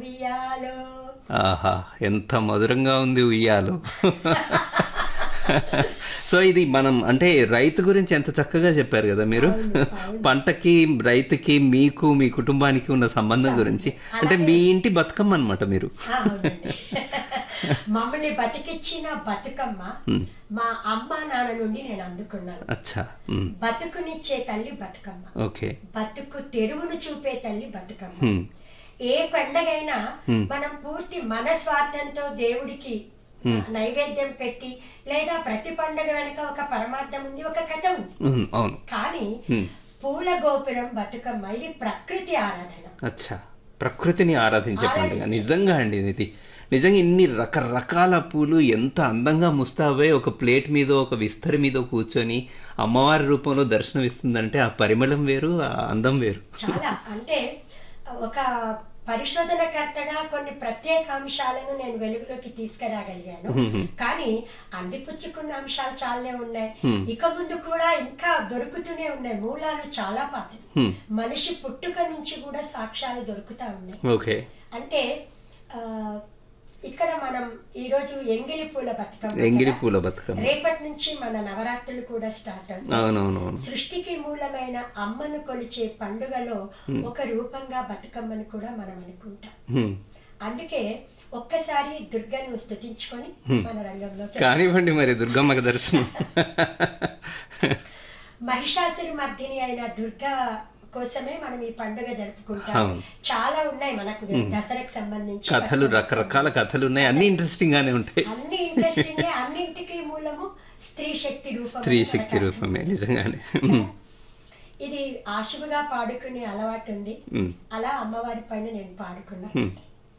ఉయ్యాలో ఆహా ఎంత మధురంగా ఉంది ఉయ్యాలు సో ఇది మనం అంటే రైతు గురించి ఎంత చక్కగా చెప్పారు కదా మీరు పంటకి రైతుకి మీకు మీ కుటుంబానికి ఉన్న సంబంధం గురించి అంటే మీ ఇంటి బతుకమ్మ అనమాట మీరు ఆ, అవునండి మమ్మల్ని బతికిచ్చిన బతుకమ్మ మా అమ్మ నాన్న నుండి నేను అందుకున్నాను అచ్చా ఉమ్, బతుకునిచ్చే తల్లి బతుకమ్మ ఓకే బతుకు తెరువును చూపే తల్లి బతుకమ్మ ఉమ్, ఏ పండగైనా మనం పూర్తి మన స్వార్థంతో దేవుడికి నైవేద్యం పెట్టి లేదా ప్రతి పండగ వెనక ఒక పరమార్థం ఉంది ఒక కథ ఉంది ఉమ్, అవును కానీ పూల గోపురం బతుకమ్మ ఇది ప్రకృతి ఆరాధన అచ్చా ప్రకృతిని ఆరాధించే పండుగ నిజంగా అండి ఇది నిజంగా ఇన్ని రకరకాల పూలు ఎంత అందంగా ముస్తాబై ఒక ప్లేట్ మీద ఒక విస్తరి మీద కూర్చొని అమ్మవారి రూపంలో దర్శనం ఇస్తుందంటే ఆ పరిమళం వేరు ఆ అందం వేరు చాలా అంటే ఒక పరిశోధనకర్తగా కొన్ని ప్రత్యేక అంశాలను నేను వెలుగులోకి తీసుకురాగలిగాను కానీ అందిపుచ్చుకున్న అంశాలు చాలానే ఉన్నాయి ఇక ముందు కూడా ఇంకా దొరుకుతూనే ఉన్నాయి మూలాలు చాలా పాతవి మనిషి పుట్టుక నుంచి కూడా సాక్ష్యాలు దొరుకుతా ఉన్నాయి ఓకే అంటే ఆ, ఇక్కడ మనం ఈరోజు ఎంగిలి పూల బతుకమ్మ ఎంగిలి కదా. పూల బతుకమ్మ రేపటి నుంచి మన నవరాత్రులు కూడా స్టార్ట్ అవుతాయి అవునవునవును సృష్టికి మూలమైన అమ్మను కొలిచే పండుగలో ఒక రూపంగా బతుకమ్మను కూడా మనం అనుకుంటాం హ్మ్. అందుకే ఒక్కసారి దుర్గను స్తుతించుకొని మన రంగంలోకి కానివ్వండి మరి దుర్గమ్మకి దర్శనం మహిషాసురి మధ్యని అయిన దుర్గా కోసమే మనం ఈ పండుగ జరుపుకుంటాం అవును. చాలా ఉన్నాయి మనకు దసరాకు సంబంధించి కథలు రకరకాల కథలు ఉన్నాయి అన్ని ఇంట్రెస్టింగ్ గానే ఉంటాయి అన్ని ఇంట్రెస్టింగ్ అన్నింటికి మూలము స్త్రీ శక్తి రూపం స్త్రీ శక్తి రూపమే నిజంగానే ఇది ఆశువుగా పాడుకునే అలవాటు ఉంది ఉమ్. అలా అమ్మవారి పైన నేను పాడుకున్నా హ్మ్.